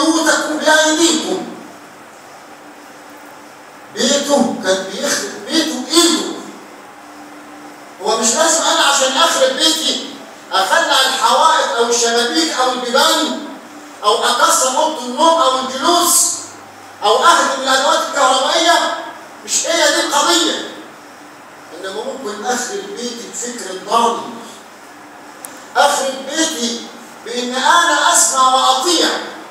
بيوتكم بأيديكم بيته كان بيخرب بيته بإيده هو مش لازم أنا عشان أخرب بيتي أخلع الحوائط أو الشبابيك أو البيبان أو أكسر أوضة النوم أو الجلوس أو أهدم الأدوات الكهربائية مش هي دي القضية إنما ممكن أخرب بيتي بفكر ضال أخرب بيتي بإن أنا أسمع وأطيع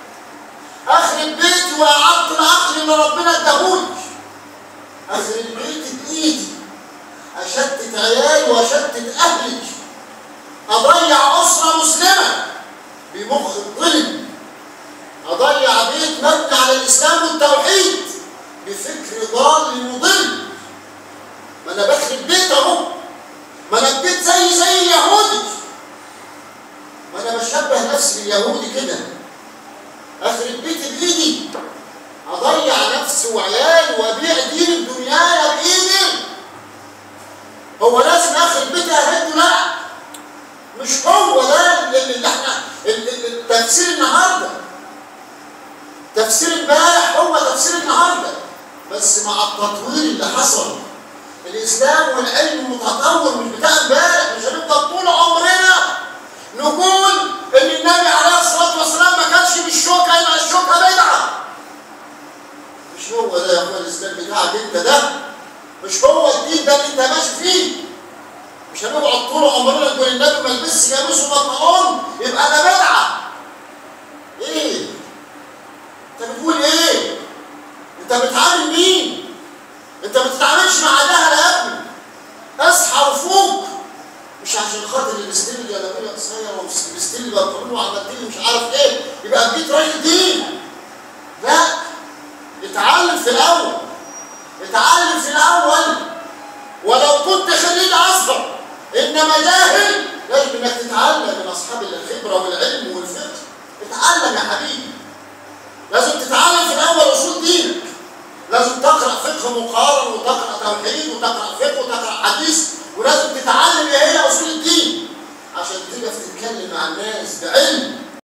أخرب بيتي وأعطي العقل اللي ربنا اداهولي أخرب بيتي بإيدي أشتت عيالي وأشتت أهلي أضيع أسرة مسلمة بمخ الظلم أضيع بيت مبني على الإسلام والتوحيد بفكر ضال مضل ما أنا بخرب بيت أهو ما أنا البيت زي زي اليهودي ما أنا بشبه نفسي باليهودي كده أخرب بيتي بإيدي أضيع نفسي وعيالي وأبيع دين دنياي بإيدي هو لازم أخرب بيتي أهده لا مش هو ده اللي اللي احنا ال- ال- ال- تفسير النهارده تفسير امبارح هو تفسير النهارده بس مع التطوير اللي حصل الاسلام والعلم متطور مش بتاع امبارح مش هنفضل طول عمرنا نقول ان النبي عليه الصلاه والسلام ما كانش بالشوكه يبقى الشوكه بدعه مش هو ده يا اخويا الاسلام بتاعك انت ده مش هو الدين ده اللي انت ماشي فيه مش هنقعد طول عمرنا نقول النبي ما لبسش قميص وبنطلون يبقى ده بدعه ايه انت بتقول ايه انت بتعامل مين انت ما بتتعاملش مع جهل يا ابني اصحى وفوق مش عشان خاطر اللي بيستلم جلابيه قصيره وبيستلم بنطلون وعملت لي مش عارف ايه يبقى بقيت راجل دين لا اتعلم في الاول اتعلم في الاول ولو كنت خريج ازهر انما جاهل لازم انك تتعلم من اصحاب الخبره والعلم والفقه اتعلم يا حبيبي لازم تتعلم في الاول اصول دينك لازم تقرا فقه مقارن وتقرا توحيد وتقرا فقه وتقرا حديث ولازم تتعلم ايه هي اصول الدين عشان تقدر تتكلم مع الناس بعلم